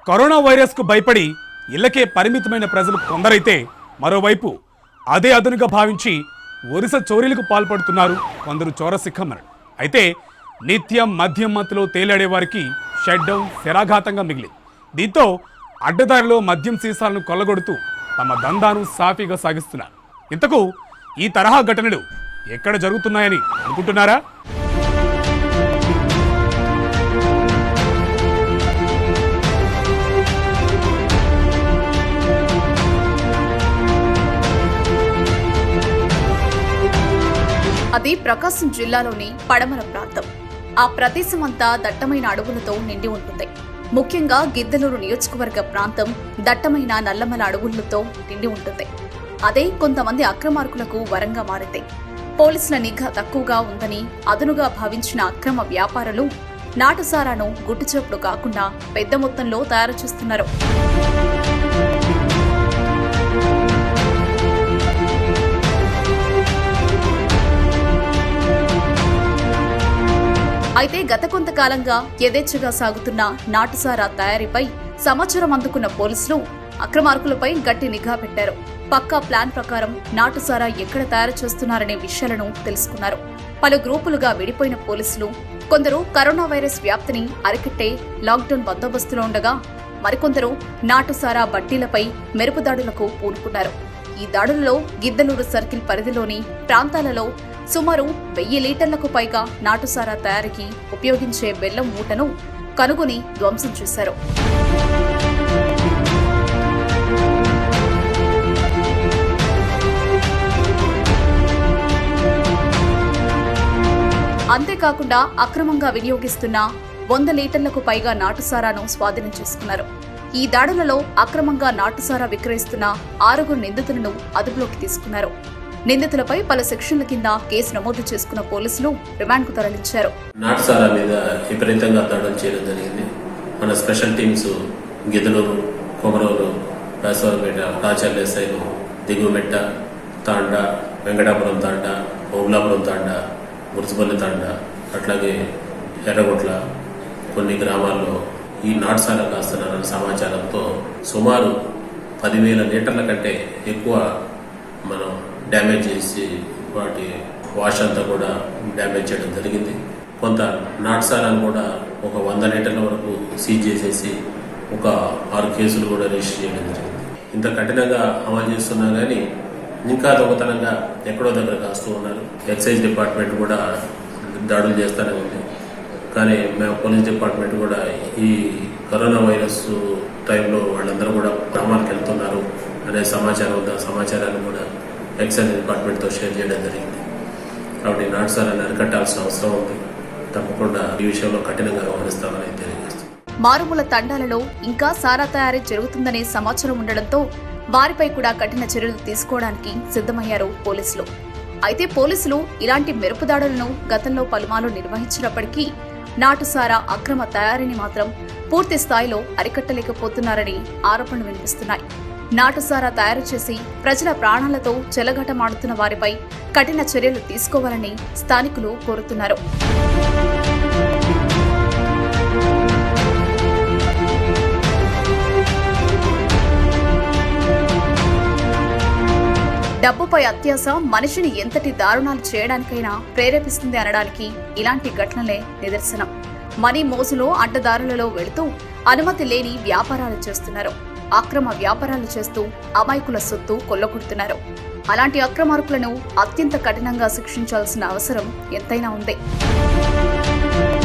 corona వైరస్కు భయపడి ఇళ్లకే పరిమితమైన ప్రజలు కొందరైతే మరోవైపు అదే అదునుగా భావించి వరుస చోరీలకు పాల్పడుతున్నారు కొందరు చోరసిక్కమ్మరు అయితే నిత్యం మద్యం మత్తులో తేలాడే వారికి షట్ డౌన్ శరాఘాతంగా మిగిలింది దీంతో అడ్డదారిలో మద్యం సీసాలను కొల్లగొడుతూ తమ దందాను సాఫీగా సాగిస్తున్నారు ఇంతకు ఈ తరహా ఘటనలు ఎక్కడ జరుగుతున్నాయని అనుకుంటున్నారా అది ప్రకాశం జిల్లాలోని పడమర ప్రాంతం ఆ ప్రదేశం అంతా దట్టమైన అడవులతో నిండి ఉంటుంది ముఖ్యంగా గిద్దలూరు నియోజకవర్గ ప్రాంతం దట్టమైన నల్లమల అడవులతో నిండి ఉంటుంది అదే కొంతమంది అక్రమార్కులకు వరంగా మారింది పోలీసుల నిఘా తక్కువగా ఉందని అదునుగా భావించిన అక్రమ వ్యాపారులు నాటుసారాను గుట్టుచప్పుడు కాకుండా పెద్ద మొత్తంలో తయారు చేస్తున్నారు అయితే గత కొంతకాలంగా యథేచ్ఛగా సాగుతున్న నాటుసారా తయారీపై సమాచారం అందుకున్న పోలీసులు అక్రమార్కులపై గట్టి నిఘా పెట్టారు పక్కా ప్లాన్ ప్రకారం నాటుసారా ఎక్కడ తయారు చేస్తున్నారనే విషయాలను తెలుసుకున్నారు పలు గ్రూపులుగా విడిపోయిన పోలీసులు కొందరు కరోనా వైరస్ వ్యాప్తిని అరికట్టే లాక్డౌన్ బందోబస్తులో ఉండగా మరికొందరు నాటుసారా బట్టీలపై మెరుపు దాడులకు పూనుకున్నారు ఈ దాడులలో గిద్దలూరు సర్కిల్ పరిధిలోని ప్రాంతాలలో సుమారు వెయ్యి లీటర్లకు పైగా నాటుసారా తయారీకి ఉపయోగించే బెల్లం మూటను కనుగొని ధ్వంసం చేశారు అంతేకాకుండా అక్రమంగా వినియోగిస్తున్న వంద లీటర్లకు పైగా నాటుసారాను స్వాధీనం చేసుకున్నారు ఈ దాడులలో అక్రమంగా నాటుసారా విక్రయిస్తున్న ఆరుగురు నిందితులను అదుపులోకి తీసుకున్నారు నిందితులపై పలు సెక్షన్ల కింద కేసు నమోదు చేసుకున్న పోలీసులు రిమాండ్కు తరలించారు నాటుసారా మీద విపరీతంగా దాడులు చేయడం జరిగింది మన స్పెషల్ టీమ్స్ గిద్దలూరు కొమరూరు వేసవరపేట రాచర్ల ఎస్ఐలు దిగువమెట్ట తాండ వెంకటాపురం తాండ ఓబులాపురం తాండ మురుసుపల్లి తాండ అట్లాగే ఎర్రగొట్ల కొన్ని గ్రామాల్లో ఈ నాటుసారా కాస్తున్నారన్న సమాచారంతో సుమారు పదివేల లీటర్ల కంటే ఎక్కువ మనం డ్యామేజ్ చేసి వాటి వాష్ అంతా కూడా డ్యామేజ్ చేయడం జరిగింది కొంత నాటుసారాన్ని కూడా ఒక వంద లీటర్ల వరకు సీజ్ చేసేసి ఒక ఆరు కేసులు కూడా రిజిస్టర్ చేయడం జరిగింది ఇంత కఠినంగా అమలు చేస్తున్నా కానీ ఇంకా దొంగతనంగా ఎక్కడో దగ్గర కాస్తూ ఉన్నారు ఎక్సైజ్ డిపార్ట్మెంట్ కూడా దాడులు చేస్తూనే ఉంది కానీ మేము పోలీస్ డిపార్ట్మెంట్ కూడా ఈ కరోనా వైరస్ టైంలో వాళ్ళందరూ కూడా గ్రామాలకు వెళ్తున్నారు అనే సమాచారం ఉంది ఆ సమాచారాన్ని కూడా ఎక్సైజ్ డిపార్ట్మెంట్తో షేర్ చేయడం జరిగింది కాబట్టి నాటుసారాన్ని అరికట్టాల్సిన అవసరం ఉంది తప్పకుండా ఈ విషయంలో కఠినంగా వ్యవహరిస్తామని తెలియజేస్తాం మారుమూల తండాలలో ఇంకా సారా తయారీ జరుగుతుందనే సమాచారం ఉండడంతో వారిపై కూడా కఠిన చర్యలు తీసుకోవడానికి సిద్ధమయ్యారు పోలీసులు అయితే పోలీసులు ఇలాంటి మెరుపు దాడులను గతంలో పలుమార్లు నిర్వహించినప్పటికీ నాటుసారా అక్రమ తయారీని మాత్రం పూర్తి స్థాయిలో అరికట్టలేకపోతున్నారని ఆరోపణలు వినిపిస్తున్నాయి నాటుసారా తయారు చేసి ప్రజల ప్రాణాలతో చెలగటమాడుతున్న వారిపై కఠిన చర్యలు తీసుకోవాలని స్థానికులు కోరుతున్నారు డబ్బుపై అత్యాస మనిషిని ఎంతటి దారుణాలు చేయడానికైనా ప్రేరేపిస్తుంది అనడానికి ఇలాంటి ఘటనలే నిదర్శనం మనీ మోజులో అడ్డదారులలో వెళుతూ అనుమతి లేని వ్యాపారాలు చేస్తున్నారు అక్రమ వ్యాపారాలు చేస్తూ అమాయకుల సొత్తు కొల్లగొడుతున్నారు అలాంటి అక్రమార్కులను అత్యంత కఠినంగా శిక్షించాల్సిన అవసరం ఎంతైనా ఉంది